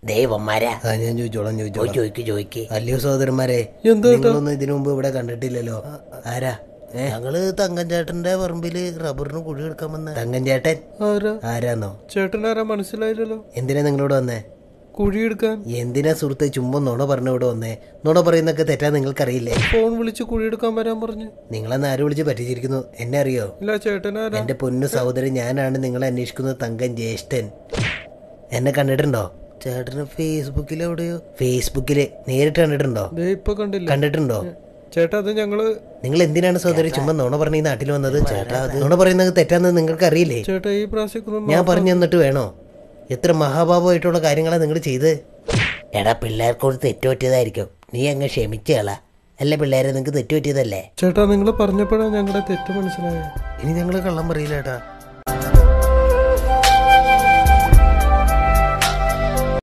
ദൈവന്മാരാ ആ ഞാൻ ചോദിച്ചോളാം പോയി ചോദിച്ചോളാം ചോദിക്ക് ചോദിക്ക് അല്ലയോ സഹോദരന്മാരെ എന്താ ഏട്ടാ? നിങ്ങളൊന്നും ഇതിനു മുമ്പ് ഇവിടെ കണ്ടിട്ടില്ലല്ലോ ആരാ ഞങ്ങള് തങ്കൻ ചേട്ടന്റെ പറമ്പില് റബ്ബറിന് കുഴി എടുക്കാൻ വന്ന തങ്കൻ ചേട്ടൻ ആരാ ആരാന്നോ ചേട്ടൻ ആരാ മനസ്സിലായില്ലല്ലോ എന്തിനാ നിങ്ങളോട് വന്നേ കുഴിയെടുക്കാൻ എന്തിനാ സുഹൃത്തെ ചുമ്പ നുണ പറഞ്ഞ ഇവിടെ വന്നേ നുണ പറയുന്നൊക്കെ തെറ്റാ നിങ്ങൾക്കറിയില്ലേ ഫോൺ വിളിച്ച് കുഴിയെടുക്കാൻ വരാൻ പറഞ്ഞു നിങ്ങളെന്ന് ആര് വിളിച്ച് പറ്റിച്ചിരിക്കുന്നു എന്നെ അറിയോ ഇല്ല ചേട്ടൻ ആരാ എന്റെ പൊന്നു സഹോദരൻ ഞാനാണ് നിങ്ങളെ അന്വേഷിക്കുന്നത് തങ്കൻ ജ്യേഷ്ഠൻ എന്നെ കണ്ടിട്ടുണ്ടോ ചേട്ടന് ഫേസ്ബുക്കിൽ എവിടെയോ ഫേസ്ബുക്കില് നേരിട്ട് കണ്ടിട്ടുണ്ടോ ദേ ഇപ്പൊ കണ്ടില്ല കണ്ടിട്ടുണ്ടോ ചേട്ടാ അത് ഞങ്ങള് നിങ്ങൾ എന്തിനാണ് സഹോദരി ചുമ്മാ നുണ പറഞ്ഞ ഈ നാട്ടിൽ വന്നത് ചേട്ടാ അത് നുണ പറയുന്നത് തെറ്റാന്ന് നിങ്ങൾക്ക് അറിയില്ലേ ചേട്ടാ ഈ പ്രാവശ്യം ഞാൻ പറഞ്ഞു തന്നിട്ട് വേണോ എത്ര മഹാഭാവമായിട്ടുള്ള കാര്യങ്ങളാ നിങ്ങൾ ചെയ്ത് എടാ പിള്ളേർക്കൊരു തെറ്റ് പറ്റിയതായിരിക്കും നീ അങ്ങ് ക്ഷമിച്ചേളാ അല്ല പിള്ളേരെ നിങ്ങക്ക് തെറ്റ് പറ്റിയതല്ലേ ചേട്ടാ നിങ്ങൾ പറഞ്ഞപ്പോഴാണ് ഞങ്ങളുടെ തെറ്റ് മനസ്സിലായത് ഇനി ഞങ്ങൾ കള്ളം പറയില്ല ഏട്ടാ